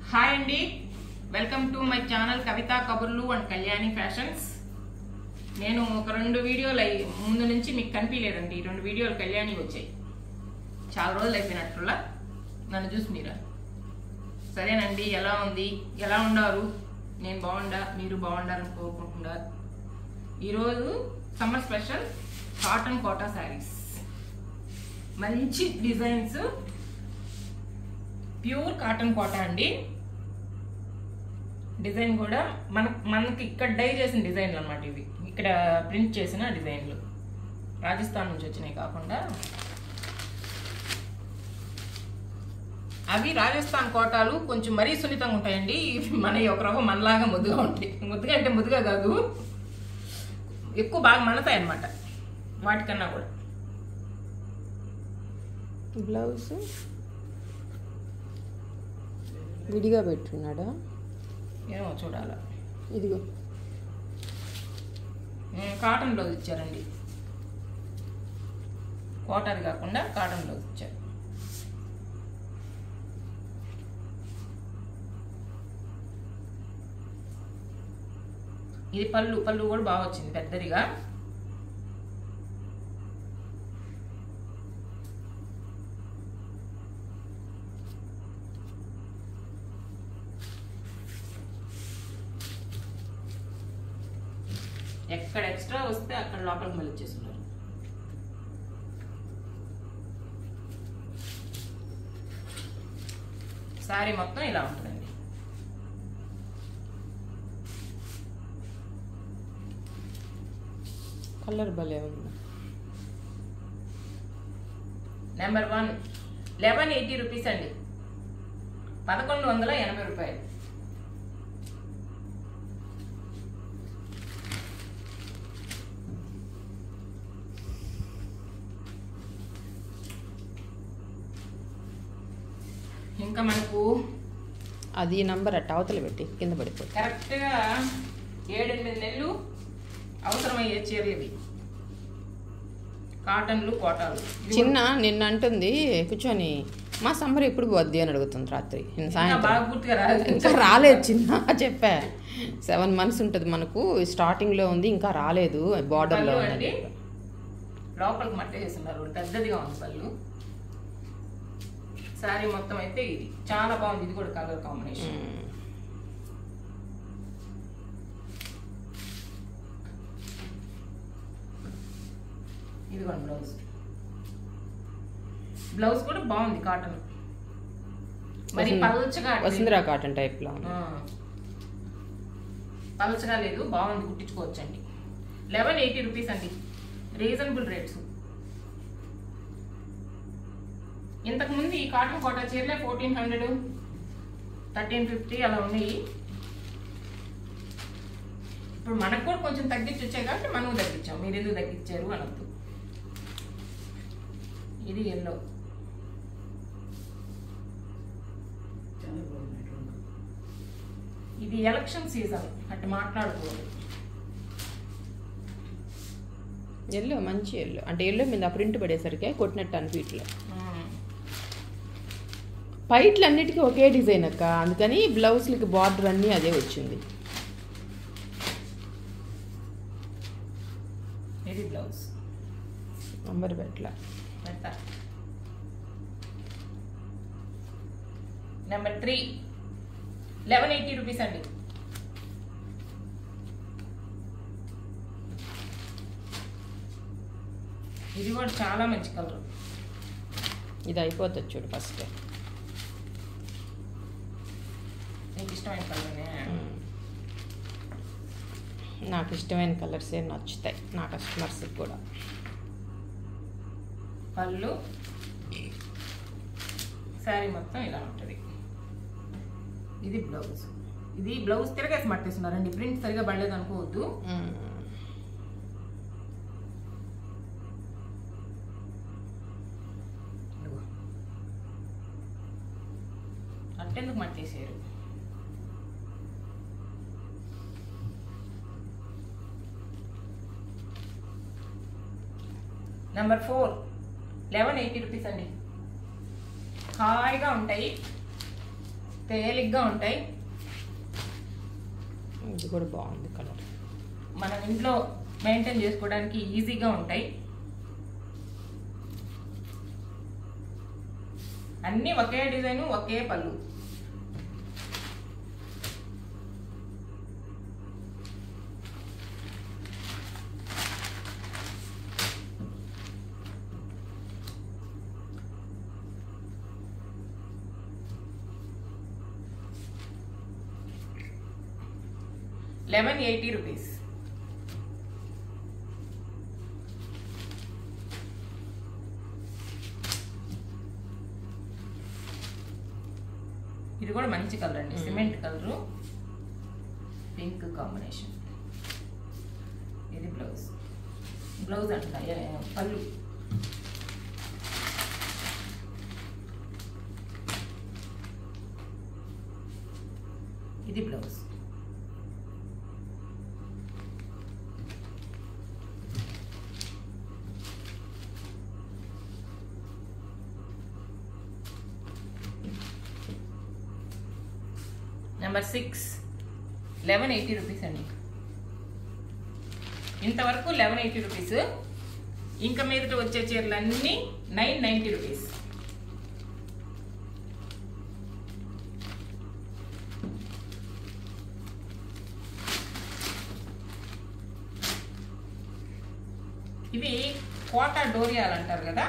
Hi అండి welcome to my channel Kavitha Kaburlu and Kalyani fashions నేను ఒక రెండు వీడియోలు అయ్యి ముందు నుంచి మీకు కనిపించలేదండి ఈ రెండు వీడియోలు కళ్యాణి వచ్చాయి చాలా రోజులు అయిపోయినట్టులా నన్ను చూసి మీరా సరేనండి ఎలా ఉంది ఎలా ఉండారు నేను బాగుండా మీరు బాగుండాలని కోరుకుంటున్నా ఈరోజు summer special cotton Kota saris మంచి డిజైన్స్ ప్యూర్ కాటన్ కోటా అండి డిజైన్ కూడా మన మనకి ఇక్కడ డై చేసిన డిజైన్లు అనమాట ఇవి ఇక్కడ ప్రింట్ చేసిన డిజైన్లు రాజస్థాన్ నుంచి వచ్చినాయి కాకుండా అవి రాజస్థాన్ కోటాలు కొంచెం మరీ సున్నితంగా ఉంటాయండి ఇవి మన ఒక రకం మనలాగా ముద్దుగా ఉంటాయి ముద్దుగా అంటే ముద్దుగా కాదు ఎక్కువ బాగా మనతాయి అనమాట వాటికన్నా కూడా బ్లౌజ్ విడిగా పెట్టున్నాడా ఏమో చూడాలా ఇదిగో ఉమ్, కాటన్ బ్లౌజ్ ఇచ్చారండి కోటర్ కాకుండా కాటన్ బ్లౌజ్ ఇచ్చారు ఇది పళ్ళు పళ్ళు కూడా బాగా వచ్చింది పెద్దదిగా ఎక్కడ ఎక్స్ట్రా వస్తే అక్కడ లోపలికి మళ్ళీ ఇచ్చేస్తున్నారు శారీ మొత్తం ఇలా ఉంటుందండి కలర్ భలే ఉంది number one eleven eighty rupees అండి పదకొండు వందల ఎనభై రూపాయలు ఇంకా మనకు అది నంబర్ అట్ట అవతల పెట్టి కింద పడిపోతుంది కరెక్ట్గా ఏడెనిమిది నెలలు అవసరమయ్యే చీరలు ఇవి కాటన్లు కోటాలు ఇది చిన్న నిన్న అంటుంది కూర్చొని మా సమ్మర్ ఎప్పుడు పోద్ది అని అడుగుతుంది రాత్రి నిన్న ఇంకా సాయంత్రం బాగా పూర్తిగా రాదు ఇంకా రాలేదు చిన్న చెప్పా సెవెన్ మంత్స్ ఉంటుంది మనకు స్టార్టింగ్లో ఉంది ఇంకా రాలేదు బార్డర్లో పళ్ళు ఉందని అండి లోపలికి మట్ట చేస్తున్నారు పెద్దదిగా ఉంది పళ్ళు శారీ మొత్తం అయితే ఇది చాలా బాగుంది ఇది కూడా కలర్ కాంబినేషన్ మ్మ్. ఇదిగోండి బ్లౌజ్ బ్లౌజ్ కూడా బాగుంది కాటన్ మరి వసుంధ- పల్చగా అట్లేదు. వసుంధరా కాటన్ టైప్లో ఆ. పలచగా లేదు బాగుంది కుట్టించుకోవచ్చండి లెవెన్ ఎయిటీ రూపీస్ అండి రీజనబుల్ రేట్స్ ఇంతకు ముందు ఈ కాటన్ కోటా చీరలే ఫోర్టీన్ హండ్రెడ్ థర్టీన్ ఫిఫ్టీ అలా ఉన్నాయి ఇప్పుడు మనకు కూడా కొంచెం తగ్గించి వచ్చాయి కాబట్టి మనం తగ్గించాం మీరు ఎందుకు తగ్గించారు అనొద్దు ఇది ఎల్లో ఇది ఎలక్షన్ సీజన్ అటు మాట్లాడకూడదు ఎల్లో మంచి ఎల్లో అంటే ఎల్లో మీద ఆ ప్రింట్ పడేసరికి కొట్టినట్టు అనిపించలే మ్మ్. పైట్లు అన్నిటికీ ఒకే డిజైన్ అక్క అందుకని బ్లౌజ్లకి బార్డర్ అన్నీ అదే వచ్చింది ఇది బ్లౌజ్ నంబర్ పెట్ల పెడతా number three eleven eighty rupees అండి ఇది కూడా చాలా మంచి కలర్ ఇది అయిపోతుంది చూడు ఫస్ట్ నీకు ఇష్టమైన కలర్నే నాకు ఇష్టమైన కలర్సే నచ్చుతాయి నా కస్టమర్స్కి కూడా పళ్ళు శారీ మొత్తం ఇలా ఉంటుంది ఇది బ్లౌజ్ ఇది బ్లౌజ్ తిరగేసి మట్టేస్తున్నారండి ప్రింట్ సరిగా పడలేదు అనుకోవద్దు మ్మ్. ఇదిగో. అట్టెందుకు మట్టేసారు number four eleven eighty rupees అండి హాయిగా ఉంటాయి తేలిగ్గా ఉంటాయి ఇది కూడా బాగుంది కలర్ మనం ఇంట్లో మెయింటైన్ చేసుకోవడానికి ఈజీగా ఉంటాయి అన్నీ ఒకే డిజైన్ ఒకే పళ్ళు లెవెన్ ఎయిటీ రూపీస్ ఇది కూడా మంచి కలర్ అండి సిమెంట్ కలరు పింక్ కాంబినేషన్ ఇది బ్లౌజ్ బ్లౌజ్ అంట ఏ- పళ్ళు ఇది blouse number six eleven eighty rupees అండి ఇంతవరకు లెవెన్ ఎయిటీ రూపీస్ ఇంకా మీదట వచ్చే చీరలన్నీ నైన్ నైంటీ రూపీస్ ఇవి కోటా డోరియాలు అంటారు కదా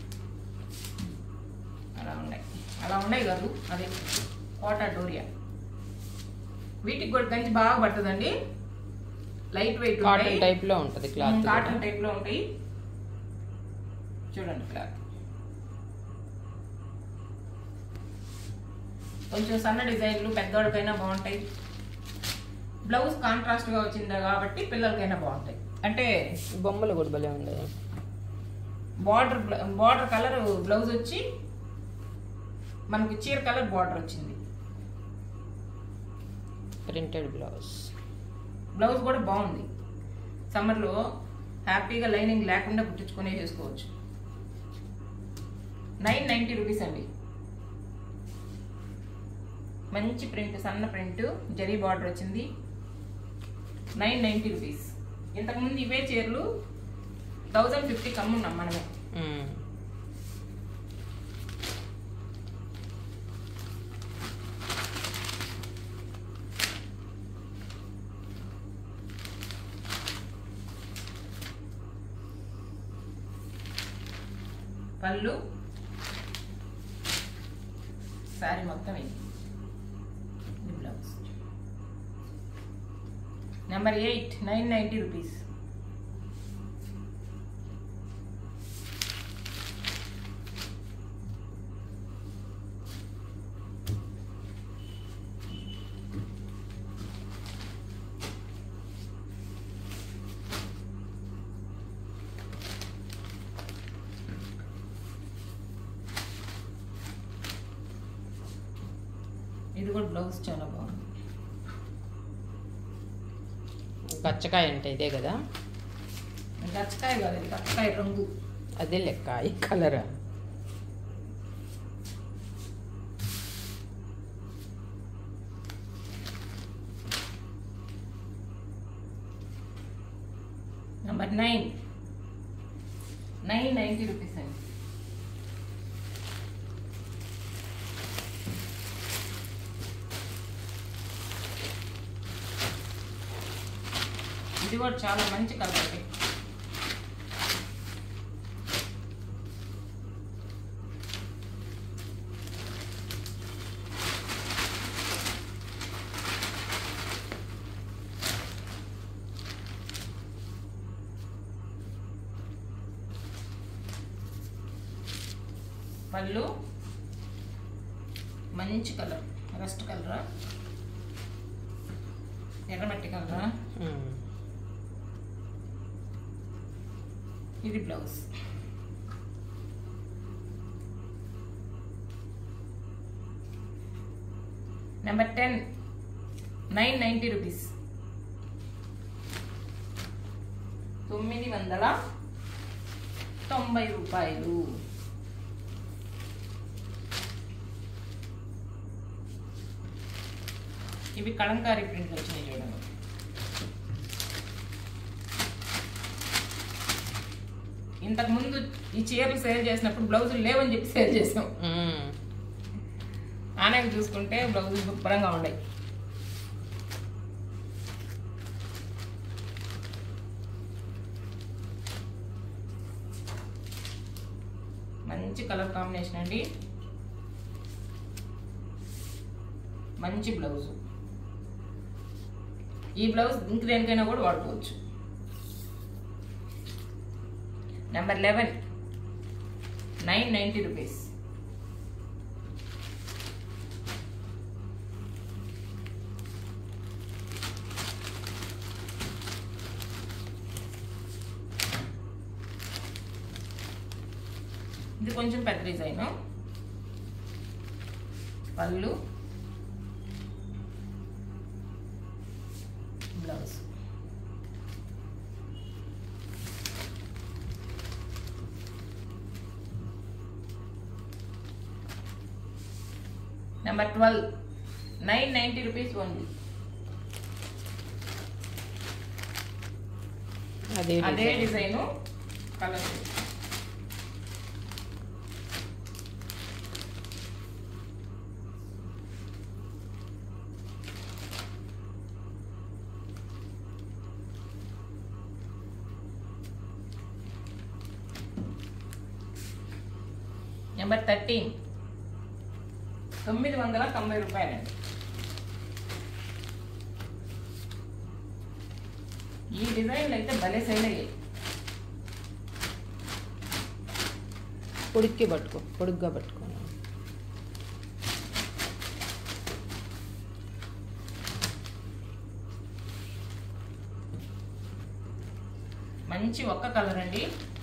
అలా ఉన్నాయి అలా ఉన్నాయి కాదు అదే కోటా డోరియా వీటికి కూడా గంజి బాగా పడుతుందండి లైట్ వెయిట్ కాటన్ టైప్ లో ఉంటది క్లాత్ కాటన్ టైప్ లో ఉంటాయి చూడండి క్లాత్ కొంచెం సన్న డిజైన్లు పెద్దవాళ్ళకైనా బాగుంటాయి బ్లౌజ్ కాంట్రాస్ట్ గా వచ్చింది కాబట్టి పిల్లలకైనా బాగుంటాయి అంటే బొమ్మలు కూడా భలే ఉంది బార్డర్ బార్డర్ కలర్ బ్లౌజ్ వచ్చి మనకి చీర కలర్ బార్డర్ వచ్చింది ప్రింటెడ్ బ్లౌజ్ బ్లౌజ్ కూడా బాగుంది సమ్మర్లో హ్యాపీగా లైనింగ్ లేకుండా కుట్టించుకునే చేసుకోవచ్చు నైన్ నైంటీ రూపీస్ అండి మంచి ప్రింట్ సన్న ప్రింట్ జరీ బార్డర్ వచ్చింది నైన్ నైంటీ రూపీస్ ఇంతకుముందు ఇవే చీరలు థౌజండ్ ఫిఫ్టీ కమ్మున్నాం మనమే పళ్ళు శారీ మొత్తం ఇది ఇది blouse number eight nine ninety rupees ఇది కూడా బ్లౌజ్ చాలా బాగుంది గచ్చకాయ అంటే ఇదే కదా గచ్చకాయ కాదు ఇది గచ్చకాయ రంగు అదే లెక్క ఈ colour number nine nine ninety rupees అండి ఇది కూడా చాలా మంచి కలర్ అండి పళ్ళు మంచి కలర్ రస్ట్ కలరా ఎర్రమట్టి కలరా ఇది blouse number ten nine ninety rupees తొమ్మిది వందల తొంభై రూపాయలు ఇవి కలంకారీ ప్రింట్ వచ్చినాయి చూడండి ఇంతకు ముందు ఈ చీరలు సేల్ చేసినప్పుడు బ్లౌజులు లేవని చెప్పి సేల్ చేసాం మ్మ్. ఆనకి చూసుకుంటే బ్లౌజులు శుభ్రంగా ఉన్నాయి మంచి కలర్ కాంబినేషన్ అండి మంచి బ్లౌజ్ ఈ బ్లౌజ్ ఇంక దేనికైనా కూడా వాడుకోవచ్చు number eleven nine ninety rupees ఇది కొంచెం పెద్ద డిజైన్ పళ్ళు blouse number twelve nine ninety rupees only అదే అదే design. Design colour number thirteen తొమ్మిది వందల తొంభై రూపాయలండి ఈ డిజైన్లు అయితే భలే సేల్ అయ్యాయి పొడుక్కి పట్టుకో పొడుగ్గా పట్టుకో మంచి ఒక్క కలర్ అండి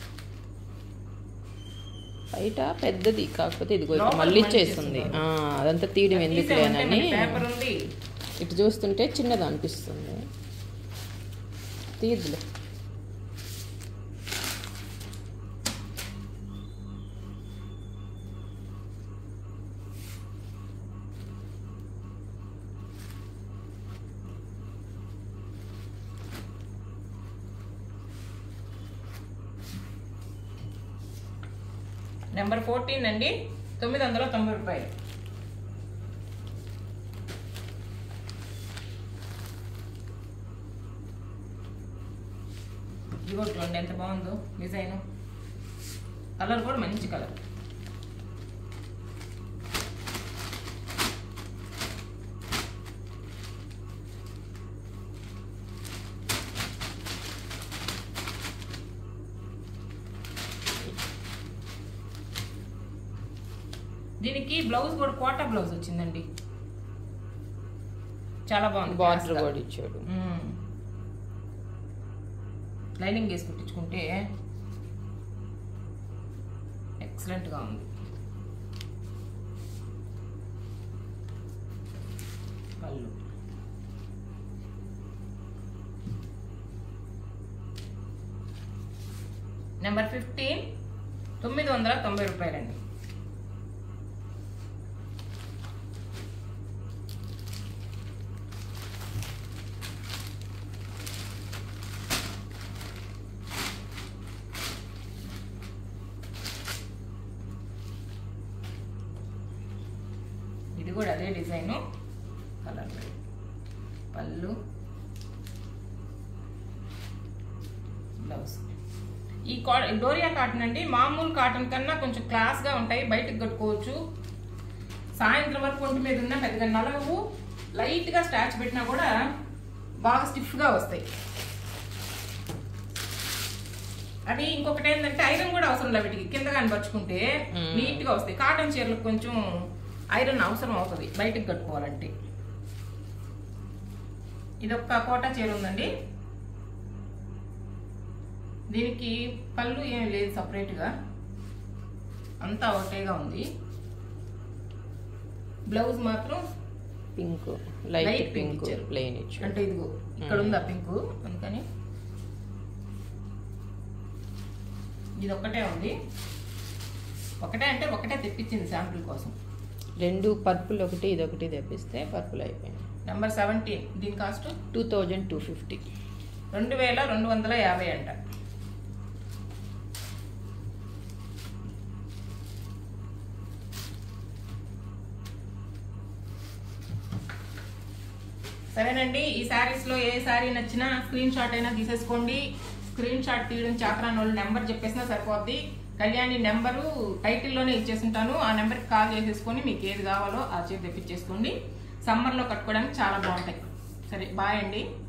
బయట పెద్దది కాకపోతే ఇదిగో ఇట్లా లోపల మళ్ళీ మంచి ఇచ్చేస్తుంది చేస్తుంది. ఆ, అదంతా తీయడం ఎందుకు తీసామంటే లేనని మనకి పేపర్ ఉంది ఇటు చూస్తుంటే చిన్నది అనిపిస్తుంది తీయద్దులే నెంబర్ ఫోర్టీన్ అండి తొమ్మిది వందల తొంభై రూపాయలు ఇదిగో చూడండి ఎంత బాగుందో డిజైన్ కలర్ కూడా మంచి కలర్ దీనికి బ్లౌజ్ కూడా కోటా బ్లౌజ్ వచ్చిందండి చాలా బాగుంది బార్డర్ క్లాస్గా. కూడా ఇచ్చాడు మ్మ్. లైనింగ్ వేసి కుట్టించుకుంటే ఎక్సలెంట్గా ఉంది పళ్ళు నెంబర్ ఫిఫ్టీన్ తొమ్మిది వందల తొంభై రూపాయలండి ఇది కూడా అదే డిజైను కలర్ పళ్ళు బ్లౌజ్ ఈ కా డోరియా కాటన్ అండి మామూలు కాటన్ కన్నా కొంచెం క్లాస్గా ఉంటాయి బయటకు కట్టుకోవచ్చు సాయంత్రం వరకు ఒంటి మీద ఉన్న పెద్దగా నలగవు లైట్గా స్టాచ్ పెట్టినా కూడా బాగా స్టిఫ్గా వస్తాయి అవి ఇంకొకటి ఏంటంటే ఐరన్ కూడా అవసరం లేదు వీటికి కింద కనపరుచుకుంటే మ్మ్. నీట్గా వస్తాయి కాటన్ చీరలకు కొంచెం ఐరన్ అవసరం అవుతుంది బయటకు కట్టుకోవాలంటే ఇది ఒక కోటా చీర ఉందండి దీనికి పళ్ళు ఏం లేదు సపరేట్గా అంతా ఒకటేగా ఉంది బ్లౌజ్ మాత్రం pink Light light pink pink ఇచ్చారు. ప్లెయిన్ ఇచ్చాడు అంటే ఇదిగో ఇక్కడ ఉంది ఆ పింక్ అందుకని ఇది ఒక్కటే ఉంది ఒకటే అంటే ఒకటే తెప్పించింది శాంపుల్ కోసం రెండు పర్పుల్ ఒకటి ఇది ఒకటి తెప్పిస్తే పర్పుల్ అయిపోయింది నెంబర్ సెవెంటీన్ దీని cost two thousand two fifty రెండు వేల రెండు వందల యాభై అంట సరేనండి ఈ శారీస్ లో ఏ శారీ నచ్చినా స్క్రీన్ షాట్ అయినా తీసేసుకోండి స్క్రీన్ షాట్ తీయడం చాకరాని వాళ్ళు నెంబర్ చెప్పేసినా సరిపోద్ది కళ్యాణి నెంబరు టైటిల్లోనే ఇచ్చేసింటాను ఆ నెంబర్కి కాల్ చేసేసుకొని మీకు ఏది కావాలో ఆ చేతి తెప్పించేసుకోండి సమ్మర్లో కట్టుకోవడానికి చాలా బాగుంటాయి సరే బాయ్ అండి